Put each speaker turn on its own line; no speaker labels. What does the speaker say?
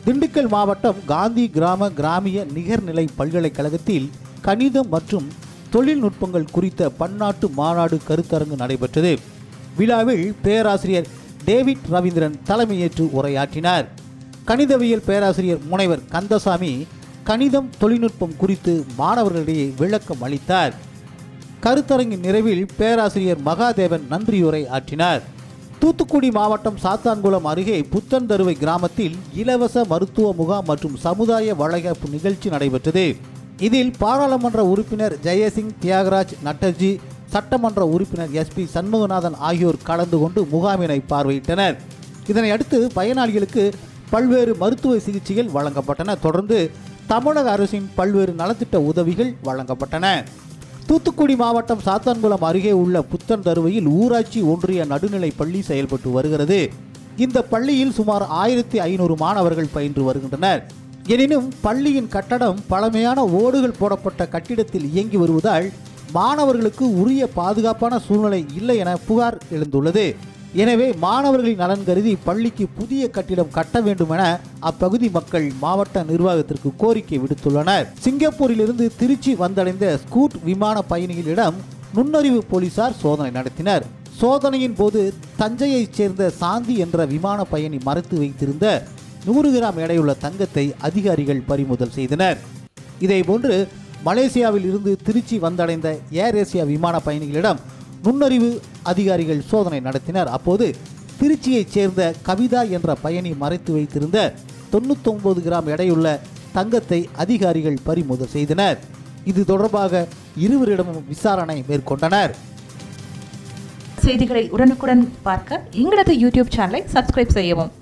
திண்டுக்கல் மாவட்டம் காந்தி கிராம கிராமிய நிகர்நிலை பல்கலைக்கழகத்தில் கணிதம் மற்றும் தொழில்நுட்பங்கள் குறித்த பன்னாட்டு மாநாடு கருத்தரங்கு நடைபெற்றது விழாவில் பேராசிரியர் டேவிட் ரவீந்திரன் தலைமையேற்று உரையாற்றினார் கணிதவியல் பேராசிரியர் முனைவர் கந்தசாமி கணிதம் தொழில்நுட்பம் குறித்து மாணவர்களிடையே விளக்கம் அளித்தார் கருத்தரங்கின் நிறைவில் பேராசிரியர் மகாதேவன் நன்றியுரை ஆற்றினார் தூத்துக்குடி மாவட்டம் சாத்தான்குளம் அருகே புத்தன்தருவை கிராமத்தில் இலவச மருத்துவ முகாம் மற்றும் சமுதாய வளைகாப்பு நிகழ்ச்சி நடைபெற்றது இதில் பாராளுமன்ற உறுப்பினர் ஜெயசிங் தியாகராஜ் நட்டர்ஜி சட்டமன்ற உறுப்பினர் எஸ்பி சண்முகநாதன் ஆகியோர் கலந்து கொண்டு முகாமினை பார்வையிட்டனர் இதனை அடுத்து பயனாளிகளுக்கு பல்வேறு மருத்துவ சிகிச்சைகள் வழங்கப்பட்டன தொடர்ந்து தமிழக அரசின் பல்வேறு நலத்திட்ட உதவிகள் வழங்கப்பட்டன தூத்துக்குடி மாவட்டம் சாத்தான்குளம் அருகே உள்ள புத்தன் தருவையில் ஊராட்சி ஒன்றிய நடுநிலை பள்ளி செயல்பட்டு வருகிறது இந்த பள்ளியில் சுமார் ஆயிரத்தி ஐநூறு மாணவர்கள் பயின்று வருகின்றனர் எனினும் பள்ளியின் கட்டடம் பழமையான ஓடுகள் போடப்பட்ட கட்டிடத்தில் இயங்கி வருவதால் மாணவர்களுக்கு உரிய பாதுகாப்பான சூழ்நிலை இல்லை என புகார் எழுந்துள்ளது எனவே மாணவர்களின் நலன் கருதி பள்ளிக்கு புதிய கட்டிடம் கட்ட வேண்டும் என அப்பகுதி மக்கள் மாவட்ட நிர்வாகத்திற்கு கோரிக்கை விடுத்துள்ளனர் சிங்கப்பூரிலிருந்து திருச்சி வந்தடைந்த ஸ்கூட் விமான பயணிகளிடம் நுண்ணறிவு போலீசார் சோதனை நடத்தினர் சோதனையின் போது தஞ்சையைச் சேர்ந்த சாந்தி என்ற விமான பயணி மறைத்து வைத்திருந்த நூறு கிராம் எடையுள்ள தங்கத்தை அதிகாரிகள் பறிமுதல் செய்தனர் இதேபோன்று மலேசியாவில் இருந்து திருச்சி வந்தடைந்த ஏர் ஏசியா விமான பயணிகளிடம் நுண்ணறிவு அதிகாரிகள் சோதனை நடத்தினர் அப்போது திருச்சியைச் சேர்ந்த கவிதா என்ற பயணி மறைத்து வைத்திருந்த தொண்ணூத்தொன்பது கிராம் எடையுள்ள தங்கத்தை அதிகாரிகள் பறிமுதல் செய்தனர் இது தொடர்பாக இருவரிடமும் விசாரணை மேற்கொண்டனர்
செய்திகளை உடனுக்குடன் பார்க்க எங்களது யூடியூப் சேனலை சப்ஸ்கிரைப் செய்யவும்